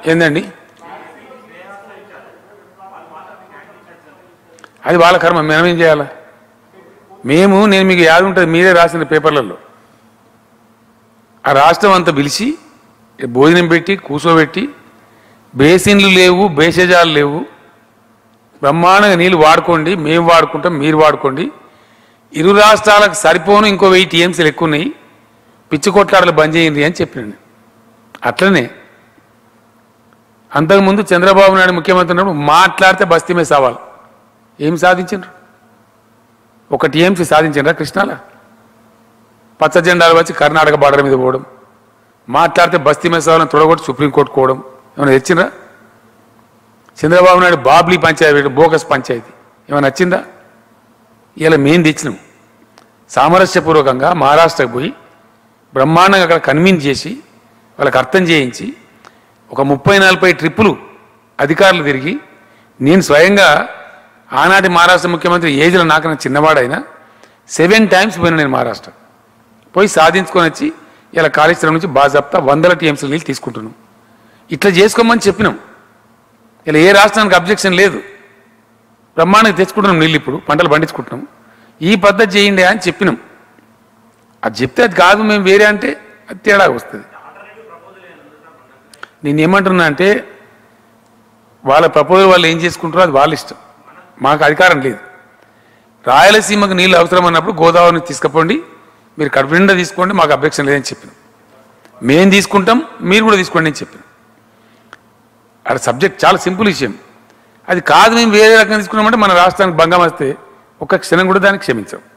ఏందండి అది వాళ్ళ కర్మ మనం ఏం చేయాలా మేము నేను మీకు యాద ఉంటుంది మీరే రాసిన పేపర్లలో ఆ రాష్ట్రం అంతా పిలిచి భోజనం పెట్టి కూర్చోబెట్టి బేసిన్లు లేవు బేసేజాలు లేవు బ్రహ్మాండంగా నీళ్ళు వాడుకోండి మేము వాడుకుంటాం మీరు వాడుకోండి ఇరు రాష్ట్రాలకు సరిపోను ఇంకో వెయ్యి టీఎంసీలు ఎక్కువ ఉన్నాయి పిచ్చి కొట్లాడలు బంద్ చేయండి అని చెప్పినాను అట్లనే అంతకుముందు చంద్రబాబు నాయుడు ముఖ్యమంత్రి ఉన్నప్పుడు మాట్లాడితే బస్తీ మీద సవాల్ ఏం సాధించారు ఒక టీఎంసీ సాధించారా కృష్ణాలా పచ్చ జెండాలు వచ్చి కర్ణాటక బార్డర్ మీద పోవడం మాట్లాడితే బస్తీ మీద సవాళ్ళని తొడగొట్టి సుప్రీంకోర్టు కోవడం ఏమైనా తెచ్చిందా చంద్రబాబు నాయుడు బాబ్లీ పంచాయతీ పెట్టు, బోగస్ పంచాయతీ ఏమైనా నచ్చిందా ఇలా మేము తెచ్చినాం సామరస్యపూర్వకంగా మహారాష్ట్రకు పోయి బ్రహ్మాండంగా అక్కడ కన్విన్స్ చేసి వాళ్ళకి అర్థం చేయించి ఒక ముప్పై నలభై ట్రిప్పులు అధికారులు తిరిగి నేను స్వయంగా ఆనాటి మహారాష్ట్ర ముఖ్యమంత్రి ఏజ్లో నాకన్నా చిన్నవాడైనా సెవెన్ టైమ్స్ పోయినా నేను మహారాష్ట్ర పోయి సాధించుకొని వచ్చి ఇలా కాళేశ్వరం నుంచి బాజాప్తా వందల టీఎంసీల నీళ్ళు తీసుకుంటున్నాం ఇట్లా చేసుకోమని చెప్పినాం ఇలా ఏ రాష్ట్రానికి అబ్జెక్షన్ లేదు బ్రహ్మాండంగా తెచ్చుకుంటున్నాం నీళ్ళు ఇప్పుడు పంటలు పండించుకుంటున్నాం ఈ పద్ధతి చేయండి అని చెప్పినాం అది చెప్తే అది కాదు మేము వేరే అంటే అది తేడా వస్తుంది నేను ఏమంటున్నా అంటే వాళ్ళ ప్రపోజల్ వాళ్ళు ఏం చేసుకుంటారో అది వాళ్ళ ఇష్టం మాకు అధికారం లేదు రాయలసీమకు నీళ్ళు అవసరం అన్నప్పుడు గోదావరిని తీసుకుపోండి మీరు కడుపు నిండా తీసుకోండి మాకు అబ్జెక్షన్ లేదని చెప్పినాం మేము తీసుకుంటాం మీరు కూడా తీసుకోండి అని చెప్పినాం అది సబ్జెక్ట్ చాలా సింపుల్ విషయం అది కాదు మేము వేరే రకంగా తీసుకున్నామంటే మన రాష్ట్రానికి భంగం వస్తే ఒక్క క్షణం కూడా దానికి క్షమించాం